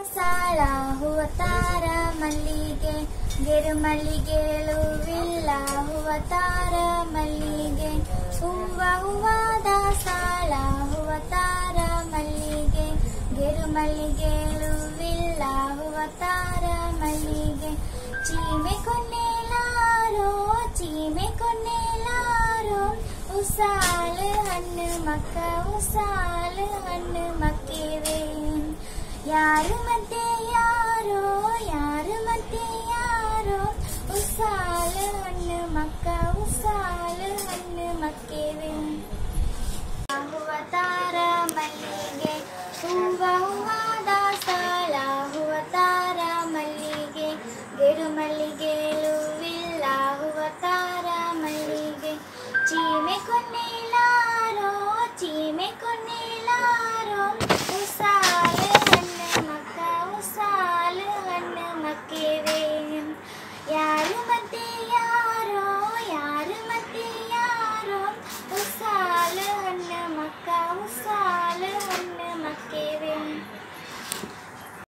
ಸಾಳ ಹೂವ ತಾರ ಮಲ್ಲಿಗೆ ಗೆರು ಮಲ್ಲಿಗೆಳುವಿಲ್ಲ ಹೂವ ತಾರ ಮಲ್ಲಿಗೆ ಹೂವ ಹೂವಾದ ಸಾಳ ಹೂವ ತಾರ ಮಲ್ಲಿಗೆ ಗೆರು ಮಲ್ಲಿಗೆಳುವಿಲ್ಲ ಹೂವ ತಾರ ಮಲ್ಲಿಗೆ ಚೀಮೆ ಕೊನ್ನೆಲಾರೋ ಚೀಮೆ ಕೊನ್ನೆಲಾರೋ ಉಸಾಲ ಹಣ್ಣು ಮಕ್ಕ ಉಸಾಲ ಹಣ್ಣು ಮಕ್ಕಿವೆ ಯಾರು ಮತ್ತೆ ಯಾರೋ ಯಾರು ಮತ್ತೆ ಯಾರೋ ಉಸಾಲ ಹಣ್ಣು ಮಕ್ಕ ಉಸಾಲ ಹಣ್ಣು ಮಕ್ಕಿವೆ ಹೂವ ತಾರ ಮಲ್ಲಿಗೆ ಹೂವ ಹೂವ